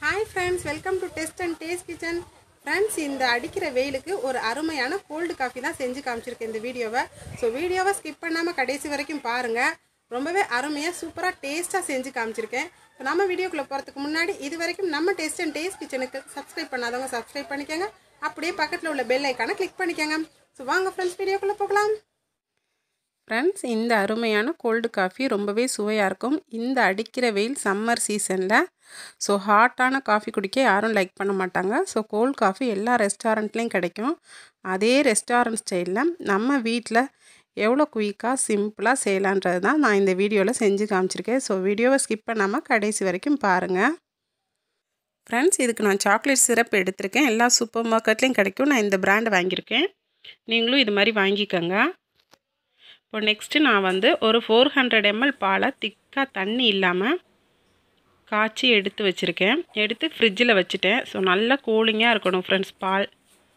hi friends welcome to test and taste kitchen friends இந்த அடிக்கிற வெயிலுக்கு ஒரு அருமையான கோல்டு காஃபி தான் செஞ்சு காமிச்சிருக்கேன் இந்த வீடியோவை ஸோ வீடியோவை ஸ்கிப் பண்ணாமல் கடைசி வரைக்கும் பாருங்கள் ரொம்பவே அருமையாக சூப்பராக டேஸ்ட்டாக செஞ்சு காமிச்சிருக்கேன் ஸோ நம்ம வீடியோக்குள்ளே போகிறதுக்கு முன்னாடி இது வரைக்கும் நம்ம டெஸ்ட் அண்ட் டேஸ்ட் கிச்சனுக்கு சப்ஸ்கிரைப் பண்ணாதவங்க சப்ஸ்கிரைப் பண்ணிக்கோங்க அப்படியே பக்கத்தில் உள்ள பெல் ஐக்கானை கிளிக் பண்ணிக்கோங்க ஸோ வாங்க ஃப்ரெண்ட்ஸ் வீடியோக்குள்ளே போகலாம் ஃப்ரெண்ட்ஸ் இந்த அருமையான கோல்டு காஃபி ரொம்பவே சுவையாக இருக்கும் இந்த அடிக்கிற வெயில் சம்மர் சீசனில் ஸோ ஹாட்டான காஃபி குடிக்க யாரும் லைக் பண்ண மாட்டாங்க ஸோ கோல்டு காஃபி எல்லா ரெஸ்டாரண்ட்லேயும் கிடைக்கும் அதே ரெஸ்டாரண்ட் ஸ்டைலில் நம்ம வீட்டில் எவ்வளோ குயிக்காக சிம்பிளாக செய்யலான்றது தான் நான் இந்த வீடியோவில் செஞ்சு காமிச்சிருக்கேன் ஸோ வீடியோவை ஸ்கிப் பண்ணாமல் கடைசி வரைக்கும் பாருங்கள் ஃப்ரெண்ட்ஸ் இதுக்கு நான் சாக்லேட் சிரப் எடுத்திருக்கேன் எல்லா சூப்பர் மார்க்கெட்லேயும் கிடைக்கும் நான் இந்த பிராண்டை வாங்கியிருக்கேன் நீங்களும் இது மாதிரி வாங்கிக்கோங்க இப்போ நெக்ஸ்ட்டு நான் வந்து ஒரு ஃபோர் ஹண்ட்ரட் எம்எல் பாலை திக்காக தண்ணி இல்லாமல் காய்ச்சி எடுத்து வச்சுருக்கேன் எடுத்து ஃப்ரிட்ஜில் வச்சுட்டேன் ஸோ நல்லா கூலிங்காக இருக்கணும் ஃப்ரெண்ட்ஸ் பால்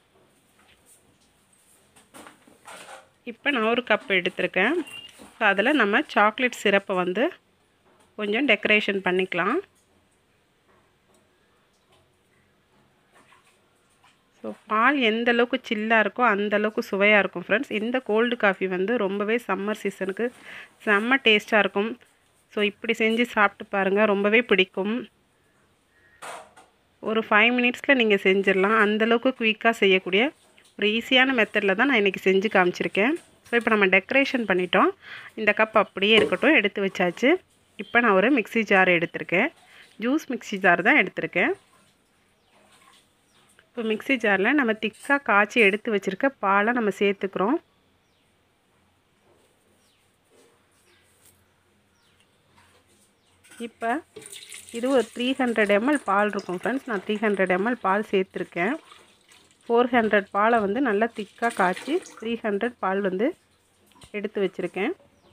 இப்போ நான் ஒரு கப் எடுத்திருக்கேன் ஸோ அதில் நம்ம சாக்லேட் சிரப்பை வந்து கொஞ்சம் டெக்கரேஷன் பண்ணிக்கலாம் ஸோ பால் எந்த அளவுக்கு சில்லாக இருக்கோ அந்த அளவுக்கு சுவையாக இருக்கும் ஃப்ரெண்ட்ஸ் இந்த கோல்டு காஃபி வந்து ரொம்பவே சம்மர் சீசனுக்கு செம்ம டேஸ்ட்டாக இருக்கும் ஸோ இப்படி செஞ்சு சாப்பிட்டு பாருங்கள் ரொம்பவே பிடிக்கும் ஒரு ஃபைவ் மினிட்ஸில் நீங்கள் செஞ்சிடலாம் அந்தளவுக்கு குயிக்காக செய்யக்கூடிய ஒரு ஈஸியான மெத்தடில் தான் நான் இன்றைக்கி செஞ்சு காமிச்சிருக்கேன் ஸோ இப்போ நம்ம டெக்கரேஷன் பண்ணிட்டோம் இந்த கப் அப்படியே இருக்கட்டும் எடுத்து வச்சாச்சு இப்போ நான் ஒரு மிக்ஸி ஜார் எடுத்திருக்கேன் ஜூஸ் மிக்ஸி ஜார் தான் எடுத்திருக்கேன் இப்போ மிக்ஸி ஜாரில் நம்ம திக்காக காய்ச்சி எடுத்து வச்சுருக்க பாலை நம்ம சேர்த்துக்கிறோம் இப்போ இது ஒரு த்ரீ ஹண்ட்ரட் எம்எல் பால் இருக்கும் ஃப்ரெண்ட்ஸ் நான் த்ரீ ஹண்ட்ரட் எம்எல் பால் சேர்த்துருக்கேன் ஃபோர் ஹண்ட்ரட் பாலை வந்து நல்லா திக்காக காய்ச்சி த்ரீ ஹண்ட்ரட் பால் வந்து எடுத்து வச்சுருக்கேன்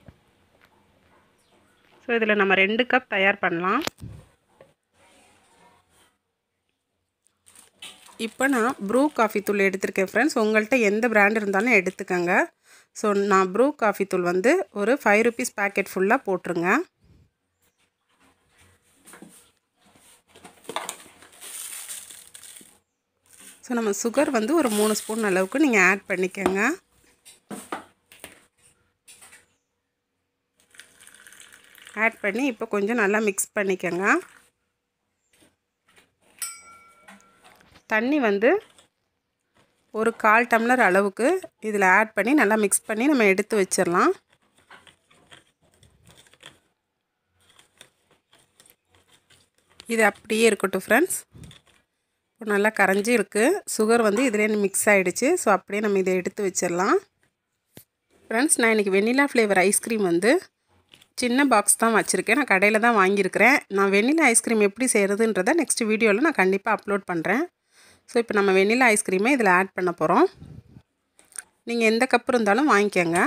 ஸோ இதில் நம்ம ரெண்டு கப் தயார் பண்ணலாம் இப்போ நான் ப்ரூ காஃபி தூள் எடுத்திருக்கேன் ஃப்ரெண்ட்ஸ் உங்கள்கிட்ட எந்த பிராண்ட் இருந்தாலும் எடுத்துக்கோங்க ஸோ நான் ப்ரூ காஃபி தூள் வந்து ஒரு ஃபைவ் ருபீஸ் பேக்கெட் ஃபுல்லாக போட்டுருங்க ஸோ நம்ம சுகர் வந்து ஒரு மூணு ஸ்பூன் அளவுக்கு நீங்கள் ஆட் பண்ணிக்கோங்க ஆட் பண்ணி இப்போ கொஞ்சம் நல்லா மிக்ஸ் பண்ணிக்கோங்க தண்ணி வந்து ஒரு கால் டம்ளர் அளவுக்கு இதில் ஆட் பண்ணி நல்லா மிக்ஸ் பண்ணி நம்ம எடுத்து வச்சிடலாம் இது அப்படியே இருக்கட்டும் ஃப்ரெண்ட்ஸ் இப்போ நல்லா கரைஞ்சி இருக்குது சுகர் வந்து இதிலே மிக்ஸ் ஆகிடுச்சு ஸோ அப்படியே நம்ம இதை எடுத்து வச்சிடலாம் ஃப்ரெண்ட்ஸ் நான் இன்றைக்கி வெண்ணிலா ஃப்ளேவர் ஐஸ்கிரீம் வந்து சின்ன பாக்ஸ் தான் வச்சுருக்கேன் நான் கடையில் தான் வாங்கியிருக்கிறேன் நான் வெண்ணிலா ஐஸ்கிரீம் எப்படி செய்கிறதுன்றதை நெக்ஸ்ட் வீடியோவில் நான் கண்டிப்பாக அப்லோட் பண்ணுறேன் ஸோ இப்போ நம்ம வெண்ணிலா ஐஸ்கிரீமை இதில் ஆட் பண்ண போகிறோம் நீங்கள் எந்த கப் இருந்தாலும் வாங்கிக்கோங்க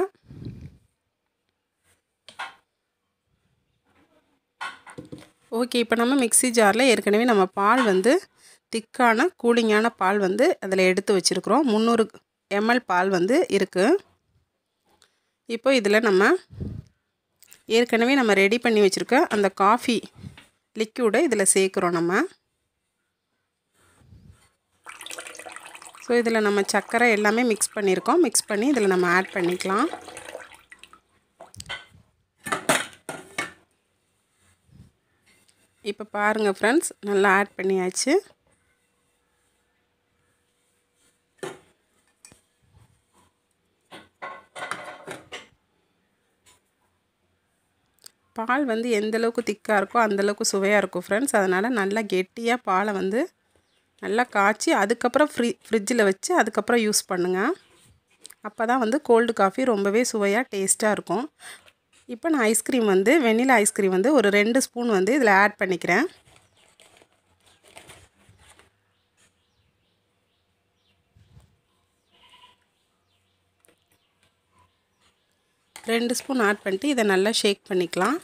ஓகே இப்போ நம்ம மிக்ஸி ஜாரில் ஏற்கனவே நம்ம பால் வந்து திக்கான கூலிங்கான பால் வந்து அதில் எடுத்து வச்சுருக்குறோம் முந்நூறு எம்எல் பால் வந்து இருக்குது இப்போ இதில் நம்ம ஏற்கனவே நம்ம ரெடி பண்ணி வச்சுருக்க அந்த காஃபி லிக்யூடை இதில் சேர்க்குறோம் நம்ம ஸோ இதில் நம்ம சர்க்கரை எல்லாமே மிக்ஸ் பண்ணியிருக்கோம் மிக்ஸ் பண்ணி இதில் நம்ம ஆட் பண்ணிக்கலாம் இப்போ பாருங்கள் ஃப்ரெண்ட்ஸ் நல்லா ஆட் பண்ணியாச்சு பால் வந்து எந்த அளவுக்கு திக்காக இருக்கோ அந்தளவுக்கு சுவையாக இருக்கும் ஃப்ரெண்ட்ஸ் அதனால் நல்லா கெட்டியாக பாலை வந்து நல்லா காய்ச்சி அதுக்கப்புறம் ஃப்ரி ஃப்ரிட்ஜில் வச்சு அதுக்கப்புறம் யூஸ் பண்ணுங்கள் அப்போ தான் வந்து கோல்டு காஃபி ரொம்பவே சுவையாக டேஸ்ட்டாக இருக்கும் இப்போ நான் ஐஸ்கிரீம் வந்து வெண்ணிலா ஐஸ்கிரீம் வந்து ஒரு ரெண்டு ஸ்பூன் வந்து இதில் ஆட் பண்ணிக்கிறேன் ரெண்டு ஸ்பூன் ஆட் பண்ணிட்டு இதை நல்லா ஷேக் பண்ணிக்கலாம்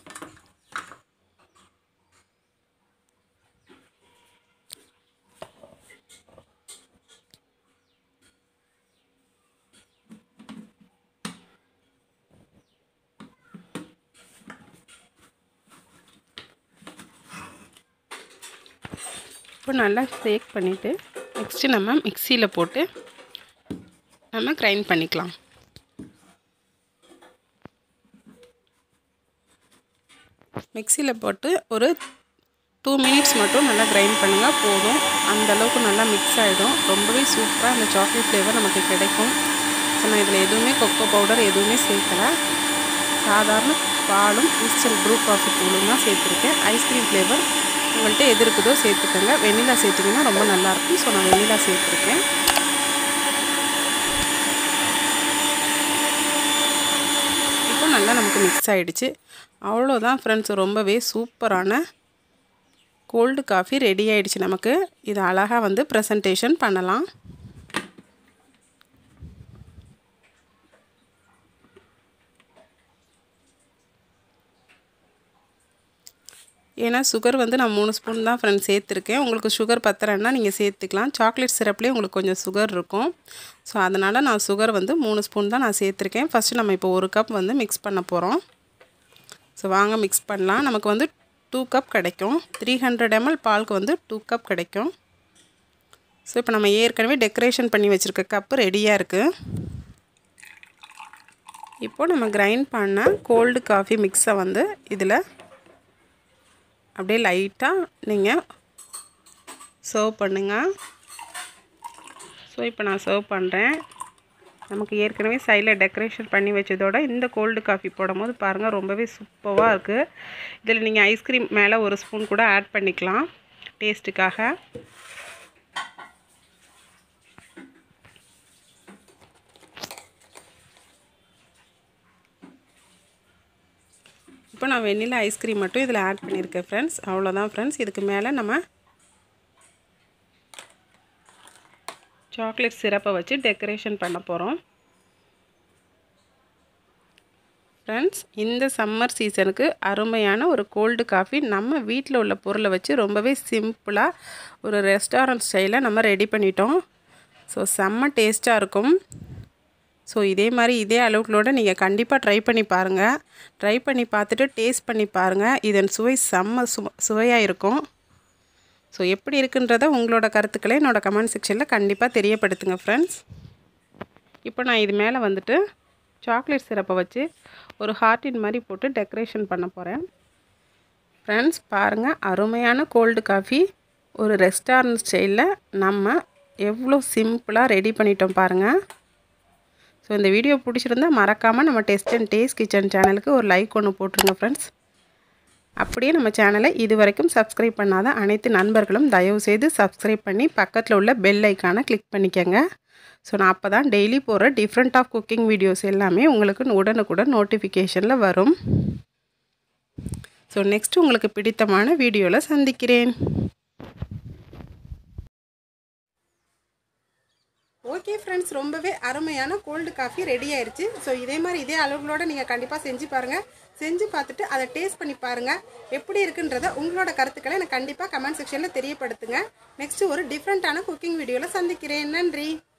இப்போ நல்லா ஷேக் பண்ணிவிட்டு நெக்ஸ்ட்டு நம்ம மிக்சியில் போட்டு நம்ம கிரைண்ட் பண்ணிக்கலாம் மிக்சியில் போட்டு ஒரு டூ மினிட்ஸ் மட்டும் நல்லா கிரைண்ட் பண்ணுங்கள் போதும் அந்தளவுக்கு நல்லா மிக்ஸ் ஆகிடும் ரொம்பவே சூப்பராக அந்த சாக்லேட் ஃப்ளேவர் நமக்கு கிடைக்கும் ஸோ நான் இதில் எதுவுமே கொக்கோ பவுடர் எதுவுமே சேர்க்கலை சாதாரண பாலும் இன்ஸ்டன்ட் ப்ரூ காஃபி தூளும் தான் சேர்த்துருக்கேன் ஐஸ்கிரீம் ஃப்ளேவர் உங்கள்கிட்ட எது இருக்குதோ சேர்த்துக்கோங்க வெண்ணிலா சேர்த்திங்கன்னா ரொம்ப நல்லாயிருக்கும் ஸோ நான் வெண்ணிலா சேர்த்துருக்கேன் இப்போ நல்லா நமக்கு மிக்ஸ் ஆகிடுச்சு அவ்வளோதான் ஃப்ரெண்ட்ஸ் ரொம்பவே சூப்பரான கோல்டு காஃபி ரெடி ஆகிடுச்சு நமக்கு இது அழகாக வந்து ப்ரெசன்டேஷன் பண்ணலாம் ஏன்னா சுகர் வந்து நான் மூணு ஸ்பூன் தான் ஃப்ரெண்ட்ஸ் சேர்த்துருக்கேன் உங்களுக்கு சுகர் பத்தலைன்னா நீங்கள் சேர்த்துக்கலாம் சாக்லேட் சிரப்லேயே உங்களுக்கு கொஞ்சம் சுகர் இருக்கும் ஸோ அதனால் நான் சுகர் வந்து மூணு ஸ்பூன் தான் நான் சேர்த்துருக்கேன் ஃபஸ்ட்டு நம்ம இப்போ ஒரு கப் வந்து மிக்ஸ் பண்ண போகிறோம் ஸோ வாங்க மிக்ஸ் பண்ணலாம் நமக்கு வந்து டூ கப் கிடைக்கும் த்ரீ ஹண்ட்ரட் எம்எல் பாலுக்கு வந்து டூ கப் கிடைக்கும் ஸோ இப்போ நம்ம ஏற்கனவே டெக்கரேஷன் பண்ணி வச்சுருக்க கப்பு ரெடியாக இருக்குது இப்போது நம்ம கிரைண்ட் பண்ண கோல்டு காஃபி மிக்ஸை வந்து இதில் அப்படியே லைட்டாக நீங்கள் சர்வ் பண்ணுங்கள் ஸோ இப்போ நான் சர்வ் பண்ணுறேன் நமக்கு ஏற்கனவே சைடில் டெக்கரேஷன் பண்ணி வச்சதோட இந்த கோல்டு காஃபி போடும் போது பாருங்கள் ரொம்பவே சூப்பராக இருக்குது இதில் நீங்கள் ஐஸ்கிரீம் மேலே ஒரு ஸ்பூன் கூட ஆட் பண்ணிக்கலாம் டேஸ்ட்டுக்காக இப்போ நான் வெண்ணிலா ஐஸ்கிரீம் மட்டும் இதில் ஆட் பண்ணியிருக்கேன் ஃப்ரெண்ட்ஸ் அவ்வளோதான் ஃப்ரெண்ட்ஸ் இதுக்கு மேலே நம்ம சாக்லேட் சிரப்பை வச்சு டெக்கரேஷன் பண்ண போகிறோம் ஃப்ரெண்ட்ஸ் இந்த சம்மர் சீசனுக்கு அருமையான ஒரு கோல்டு காஃபி நம்ம வீட்டில் உள்ள பொருளை வச்சு ரொம்பவே சிம்பிளாக ஒரு ரெஸ்டாரண்ட் ஸ்டைலில் நம்ம ரெடி பண்ணிட்டோம் ஸோ செம்ம டேஸ்ட்டாக இருக்கும் ஸோ இதே மாதிரி இதே அளவுகளோடு நீங்கள் கண்டிப்பாக ட்ரை பண்ணி பாருங்கள் ட்ரை பண்ணி பார்த்துட்டு டேஸ்ட் பண்ணி பாருங்கள் இதன் சுவை செம்ம சு சுவையாக இருக்கும் ஸோ எப்படி இருக்குன்றத உங்களோட கருத்துக்களை என்னோடய கமெண்ட் செக்ஷனில் கண்டிப்பாக தெரியப்படுத்துங்க ஃப்ரெண்ட்ஸ் இப்போ நான் இது மேலே வந்துட்டு சாக்லேட் சிரப்பை வச்சு ஒரு ஹார்ட்டின் மாதிரி போட்டு டெக்கரேஷன் பண்ண போகிறேன் ஃப்ரெண்ட்ஸ் பாருங்கள் அருமையான கோல்டு காஃபி ஒரு ரெஸ்டாரண்ட் ஸ்டைலில் நம்ம எவ்வளோ சிம்பிளாக ரெடி பண்ணிட்டோம் பாருங்கள் ஸோ இந்த வீடியோ பிடிச்சிருந்தா மறக்காமல் நம்ம டெஸ்ட் அண்ட் டேஸ்ட் கிச்சன் சேனலுக்கு ஒரு லைக் ஒன்று போட்டுருங்க ஃப்ரெண்ட்ஸ் அப்படியே நம்ம சேனலை இது வரைக்கும் சப்ஸ்கிரைப் பண்ணாத அனைத்து நண்பர்களும் தயவுசெய்து சப்ஸ்கிரைப் பண்ணி பக்கத்தில் உள்ள பெல் ஐக்கானை கிளிக் பண்ணிக்கோங்க ஸோ நான் அப்போ தான் டெய்லி போகிற டிஃப்ரெண்ட் ஆஃப் குக்கிங் வீடியோஸ் எல்லாமே உங்களுக்கு உடனுக்குடன் நோட்டிஃபிகேஷனில் வரும் ஸோ நெக்ஸ்ட் உங்களுக்கு பிடித்தமான வீடியோவில் சந்திக்கிறேன் ஓகே ஃப்ரெண்ட்ஸ் ரொம்பவே அருமையான கோல்டு காஃபி ரெடி ஆயிடுச்சு ஸோ இதே மாதிரி இதே அளவுகளோட நீங்கள் கண்டிப்பாக செஞ்சு பாருங்கள் செஞ்சு பார்த்துட்டு அதை டேஸ்ட் பண்ணி பாருங்கள் எப்படி இருக்குன்றத உங்களோட கருத்துக்களை எனக்கு கண்டிப்பாக கமெண்ட் செக்ஷனில் தெரியப்படுத்துங்க நெக்ஸ்ட் ஒரு டிஃப்ரெண்ட்டான குக்கிங் வீடியோவில் சந்திக்கிறேன் நன்றி